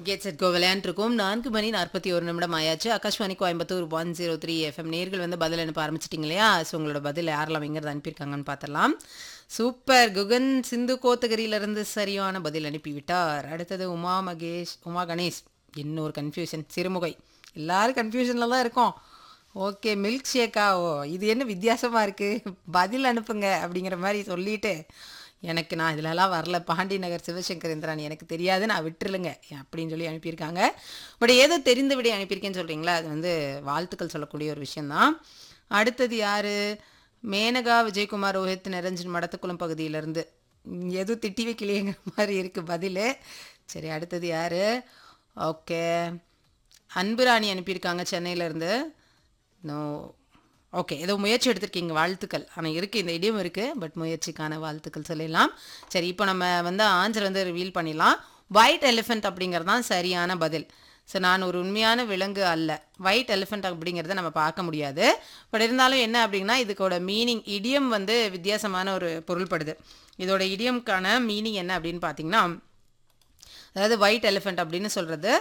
get set go விளையாண்டுருக்கோம் நான்கு மணி நாற்பத்தி ஒரு நிமிடம் ஆயாச்சு Akashvani Coimbatore one zero three FM நேர்கள் வந்து பதில் அனுப்ப ஆரம்பிச்சிட்டிங்க இல்லையா ஸோ உங்களோட பதில் யாரெல்லாம் எங்கிறது அனுப்பியிருக்காங்கன்னு பார்த்துடலாம் சூப்பர் குகன் சிந்து கோத்தகிரியிலிருந்து சரியான பதில் அனுப்பிவிட்டார் அடுத்தது உமா மகேஷ் உமா கணேஷ் இன்னொரு கன்ஃபியூஷன் சிறுமுகை எல்லாரும் கன்ஃபியூஷனில் தான் இருக்கோம் ஓகே மில்க் ஷேக்கா ஓ இது என்ன வித்தியாசமாக இருக்குது பதில் அனுப்புங்க அப்படிங்கிற மாதிரி சொல்லிட்டு எனக்கு நான் இதிலலாம் வரல பாண்டி நகர் சிவசங்கர் இந்திராணி எனக்கு தெரியாது நான் விட்டுருலுங்க அப்படின்னு சொல்லி அனுப்பியிருக்காங்க பட் ஏதோ தெரிந்த விட அனுப்பியிருக்கேன்னு சொல்கிறீங்களா அது வந்து வாழ்த்துக்கள் சொல்லக்கூடிய ஒரு விஷயந்தான் அடுத்தது யார் மேனகா விஜயகுமார் ரோஹித் நிரஞ்சன் மடத்துக்குளம் பகுதியிலேருந்து எதுவும் திட்டி வைக்கலையேங்கிற மாதிரி இருக்குது பதில் சரி அடுத்தது யார் ஓகே அன்புராணி அனுப்பியிருக்காங்க சென்னையிலேருந்து நோ ஓகே ஏதோ முயற்சி எடுத்திருக்கீங்க வாழ்த்துக்கள் ஆனால் இருக்குது இந்த இடியும் இருக்குது பட் முயற்சிக்கான வாழ்த்துக்கள் சொல்லிடலாம் சரி இப்போ நம்ம வந்து ஆன்சர் வந்து ரிவீல் பண்ணிடலாம் ஒயிட் எலிஃபெண்ட் அப்படிங்கிறது தான் சரியான பதில் ஸோ நான் ஒரு உண்மையான விலங்கு அல்ல ஒயிட் எலிஃபெண்ட் அப்படிங்கிறத நம்ம பார்க்க முடியாது பட் இருந்தாலும் என்ன அப்படின்னா இதுக்கோட மீனிங் இடியம் வந்து வித்தியாசமான ஒரு பொருள்படுது இதோட இடியம்க்கான மீனிங் என்ன அப்படின்னு பார்த்தீங்கன்னா அதாவது ஒயிட் எலிஃபெண்ட் அப்படின்னு சொல்கிறது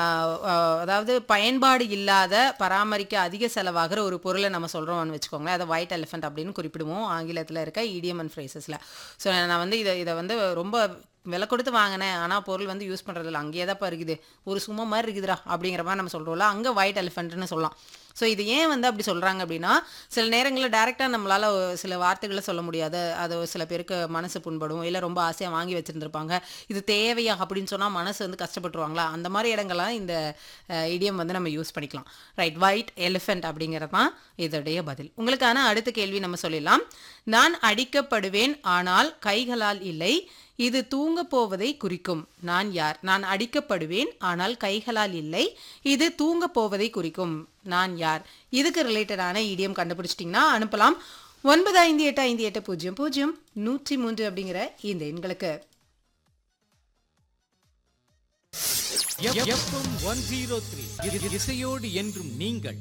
அதாவது பயன்பாடு இல்லாத பராமரிக்க அதிக செலவாகிற ஒரு பொருளை நம்ம சொல்கிறோம்னு வச்சுக்கோங்களேன் அதை ஒயிட் எலிஃபெண்ட் அப்படின்னு குறிப்பிடுவோம் ஆங்கிலத்தில் இருக்க இடியம் அண்ட் ஃப்ரேசஸில் ஸோ நான் வந்து இதை இதை வந்து ரொம்ப விலை கொடுத்து வாங்கினேன் ஆனால் பொருள் வந்து யூஸ் பண்ணுறதில்ல அங்கேயே தான் இருக்குது ஒரு சும்மா மாதிரி இருக்குதுடா அப்படிங்கிற மாதிரி நம்ம சொல்கிறோம்ல அங்கே ஒயிட் எலிஃபெண்ட்னு சொல்லலாம் ஸோ இது ஏன் வந்து அப்படி சொல்கிறாங்க அப்படின்னா சில நேரங்களில் டேரெக்டாக நம்மளால் சில வார்த்தைகளை சொல்ல முடியாது அது சில பேருக்கு மனசு புண்படும் இல்லை ரொம்ப ஆசையாக வாங்கி வச்சுருந்துருப்பாங்க இது தேவையா அப்படின்னு சொன்னால் மனசு வந்து கஷ்டப்பட்டுருவாங்களா அந்த மாதிரி இடங்கள்லாம் இந்த இடியம் வந்து நம்ம யூஸ் பண்ணிக்கலாம் ரைட் ஒயிட் எலிஃபெண்ட் அப்படிங்கிறது தான் இதோடைய பதில் உங்களுக்கான அடுத்த கேள்வி நம்ம சொல்லிடலாம் நான் அடிக்கப்படுவேன் ஆனால் கைகளால் இல்லை இது தூங்க போவதை குறிக்கும் நான் யார் நான் அடிக்கப்படுவேன் ஆனால் கைகளால் இல்லை இது தூங்க போவதை குறிக்கும் நான் யார் இதுக்கு ரிலேட்டடான இடியம் கண்டுபிடிச்சிட்டிங்கன்னா அனுப்பலாம் ஒன்பது ஐந்து எட்டு ஐந்து எட்டு பூஜ்ஜியம் பூஜ்ஜியம் நூற்றி மூன்று அப்படிங்கிற இந்த எண்களுக்கு எஃப்எம் ஒன் ஜீரோ த்ரீ இசையோடு என்றும் நீங்கள்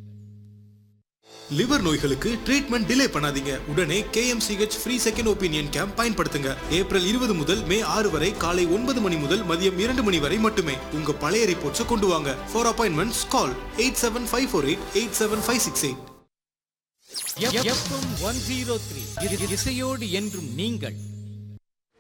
லிவர் நோய்களுக்கு ட்ரீட்மெண்ட் டிலே பண்ணாதீங்க உடனே KMCH free second opinion camp பயன்படுத்துங்க ஏப்ரல் இருபது முதல் மே ஆறு வரை காலை ஒன்பது மணி முதல் மதியம் இரண்டு மணி வரை மட்டுமே உங்க பழைய ரிப்போர்ட்ஸை கொண்டு வாங்க for appointments call eight seven five four eight eight seven five six eight FM one zero three இசையோடு என்றும் நீங்கள்